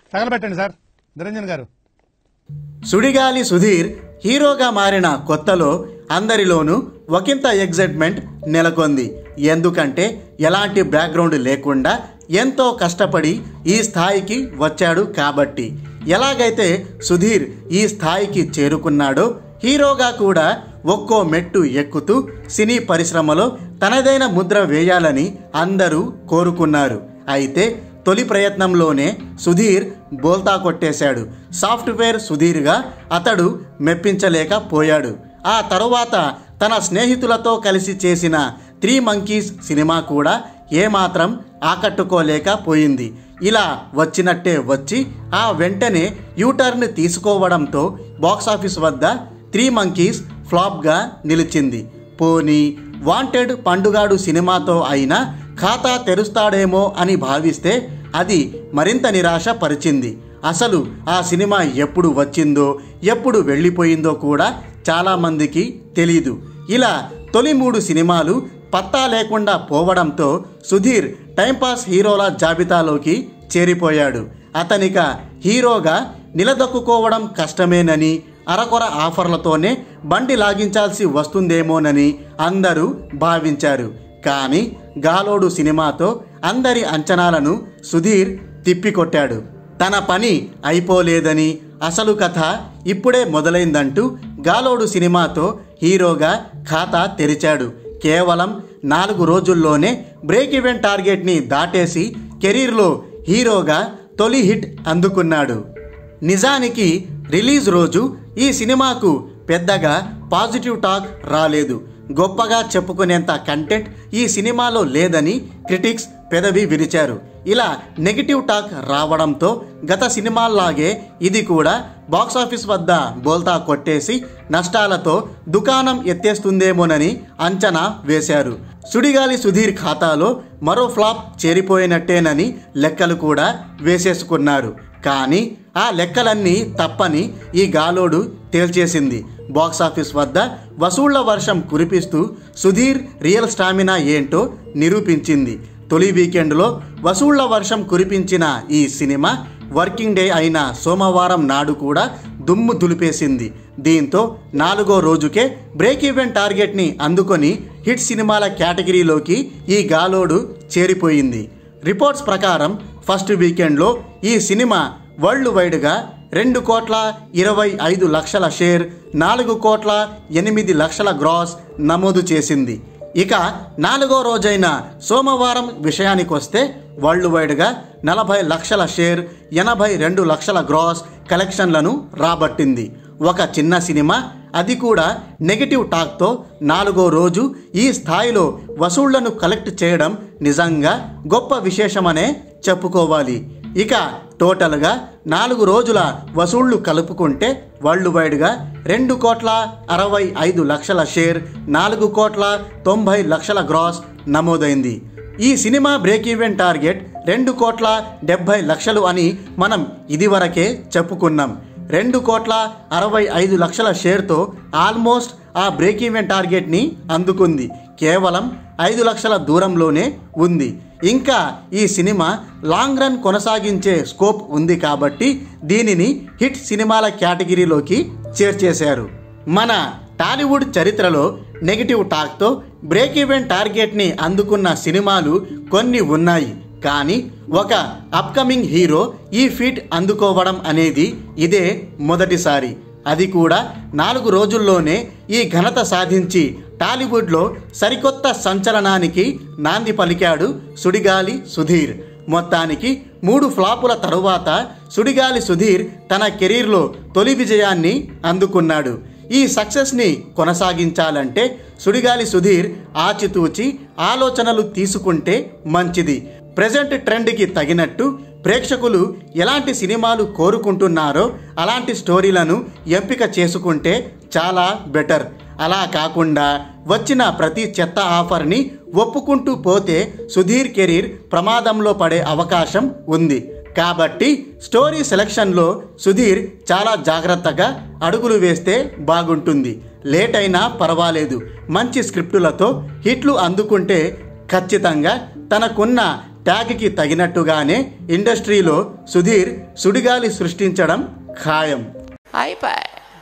తగలబెట్టండి sir Niranjan గారు సుడిగాలి సుధీర్ హీరోగా మారిన కొత్తలో అందరిలోనూ ఒకంత ఎగ్జైట్మెంట్ నెలకొంది ఎందుకంటే ఎలాంటి బ్యాక్గ్రౌండ్ లేకుండా ఎంతో కష్టపడి ఈ స్థాయికి వచ్చాడు కాబట్టి ఎలాగైతే సుధీర్ ఈ స్థాయికి చేరుకున్నాడో హీరోగా కూడా ఒక్కో మెట్టు ఎక్కుతూ సినీ పరిశ్రమలో తనదైన ముద్ర వేయాలని అందరూ కోరుకున్నారు అయితే తొలి ప్రయత్నంలోనే సుధీర్ బోల్తా కొట్టేశాడు సాఫ్ట్వేర్ సుధీర్గా అతడు మెప్పించలేకపోయాడు ఆ తరువాత తన స్నేహితులతో కలిసి చేసిన త్రీ మంకీస్ సినిమా కూడా ఏమాత్రం ఆకట్టుకోలేకపోయింది ఇలా వచ్చినట్టే వచ్చి ఆ వెంటనే యూటర్న్ తీసుకోవడంతో బాక్సాఫీస్ వద్ద త్రీ మంకీస్ ఫ్లాప్గా నిలిచింది పోనీ వాంటెడ్ పండుగాడు సినిమాతో అయినా ఖాతా తెరుస్తాడేమో అని భావిస్తే అది మరింత నిరాశ పరిచింది అసలు ఆ సినిమా ఎప్పుడు వచ్చిందో ఎప్పుడు వెళ్ళిపోయిందో కూడా చాలామందికి తెలీదు ఇలా తొలి మూడు సినిమాలు పత్తా లేకుండా పోవడంతో సుధీర్ టైంపాస్ హీరోల జాబితాలోకి చేరిపోయాడు అతనిక హీరోగా నిలదొక్కుకోవడం కష్టమేనని అరకొర ఆఫర్లతోనే బండి లాగించాల్సి వస్తుందేమోనని అందరూ భావించారు కానీ గాలోడు సినిమాతో అందరి అంచనాలను సుధీర్ తిప్పికొట్టాడు తన పని అయిపోలేదని అసలు కథ ఇప్పుడే మొదలైందంటూ గాలోడు సినిమాతో హీరోగా ఖాతా తెరిచాడు కేవలం నాలుగు రోజుల్లోనే బ్రేక్ ఈవెన్ టార్గెట్ని దాటేసి కెరీర్లో హీరోగా తొలి హిట్ అందుకున్నాడు నిజానికి రిలీజ్ రోజు ఈ సినిమాకు పెద్దగా పాజిటివ్ టాక్ రాలేదు గొప్పగా చెప్పుకునేంత కంటెంట్ ఈ సినిమాలో లేదని క్రిటిక్స్ పెదవి విరిచారు ఇలా నెగిటివ్ టాక్ రావడంతో గత సినిమాల్లాగే ఇది కూడా బాక్సాఫీస్ వద్ద బోల్తా కొట్టేసి నష్టాలతో దుకాణం ఎత్తేస్తుందేమోనని అంచనా వేశారు సుడిగాలి సుధీర్ ఖాతాలో మరో ఫ్లాప్ చేరిపోయినట్టేనని లెక్కలు కూడా వేసేసుకున్నారు కానీ ఆ లెక్కలన్నీ తప్పని ఈ గాలోడు తేల్చేసింది బాక్సాఫీస్ వద్ద వసూళ్ల వర్షం కురిపిస్తూ సుధీర్ రియల్ స్టామినా ఏంటో నిరూపించింది తొలి వీకెండ్లో వసూళ్ల వర్షం కురిపించిన ఈ సినిమా వర్కింగ్ డే అయిన సోమవారం నాడు కూడా దుమ్ము దులిపేసింది దీంతో నాలుగో రోజుకే బ్రేక్ ఈవెన్ టార్గెట్ని అందుకొని హిట్ సినిమాల కేటగిరీలోకి ఈ గాలోడు చేరిపోయింది రిపోర్ట్స్ ప్రకారం ఫస్ట్ వీకెండ్లో ఈ సినిమా వరల్డ్ వైడ్గా రెండు కోట్ల ఇరవై ఐదు లక్షల షేర్ నాలుగు కోట్ల ఎనిమిది లక్షల గ్రాస్ నమోదు చేసింది ఇక నాలుగో రోజైన సోమవారం విషయానికొస్తే వరల్డ్ వైడ్గా నలభై లక్షల షేర్ ఎనభై రెండు లక్షల గ్రాస్ కలెక్షన్లను రాబట్టింది ఒక చిన్న సినిమా అది కూడా నెగిటివ్ టాక్తో నాలుగో రోజు ఈ స్థాయిలో వసూళ్లను కలెక్ట్ చేయడం నిజంగా గొప్ప విశేషమనే చెప్పుకోవాలి ఇక టోటల్గా నాలుగు రోజుల వసూళ్లు కలుపుకుంటే వరల్డ్ వైడ్గా రెండు కోట్ల అరవై ఐదు లక్షల షేర్ నాలుగు కోట్ల తొంభై లక్షల గ్రాస్ నమోదైంది ఈ సినిమా బ్రేక్ ఈవెన్ టార్గెట్ రెండు కోట్ల డెబ్బై లక్షలు అని మనం ఇదివరకే చెప్పుకున్నాం రెండు కోట్ల అరవై ఐదు లక్షల షేర్తో ఆల్మోస్ట్ ఆ బ్రేక్ ఈవెన్ టార్గెట్ని అందుకుంది కేవలం ఐదు లక్షల దూరంలోనే ఉంది ఇంకా ఈ సినిమా లాంగ్ రన్ కొనసాగించే స్కోప్ ఉంది కాబట్టి దీనిని హిట్ సినిమాల కేటగిరీలోకి చేర్చేశారు మన టాలీవుడ్ చరిత్రలో నెగిటివ్ టాక్తో బ్రేక్ ఈవెన్ టార్గెట్ని అందుకున్న సినిమాలు కొన్ని ఉన్నాయి కానీ ఒక అప్కమింగ్ హీరో ఈ ఫీట్ అందుకోవడం అనేది ఇదే మొదటిసారి అది కూడా నాలుగు రోజుల్లోనే ఈ ఘనత సాధించి టాలీవుడ్లో సరికొత్త సంచలనానికి నాంది పలికాడు సుడిగాలి సుధీర్ మొత్తానికి మూడు ఫ్లాపుల తరువాత సుడిగాలి సుధీర్ తన కెరీర్లో తొలి విజయాన్ని అందుకున్నాడు ఈ సక్సెస్ని కొనసాగించాలంటే సుడిగాలి సుధీర్ ఆచితూచి ఆలోచనలు తీసుకుంటే మంచిది ప్రజెంట్ ట్రెండ్కి తగినట్టు ప్రేక్షకులు ఎలాంటి సినిమాలు కోరుకుంటున్నారో అలాంటి స్టోరీలను ఎంపిక చేసుకుంటే చాలా బెటర్ అలా కాకుండా వచ్చిన ప్రతి చెత్త ఆఫర్ని ఒప్పుకుంటూ పోతే సుధీర్ కెరీర్ ప్రమాదంలో పడే అవకాశం ఉంది కాబట్టి స్టోరీ సెలక్షన్లో సుధీర్ చాలా జాగ్రత్తగా అడుగులు వేస్తే బాగుంటుంది లేట్ అయినా పర్వాలేదు మంచి స్క్రిప్టులతో హిట్లు అందుకుంటే ఖచ్చితంగా తనకున్న ట్యాగ్కి తగినట్టుగానే ఇండస్ట్రీలో సుధీర్ సుడిగాలి సృష్టించడం ఖాయం అయిపోయి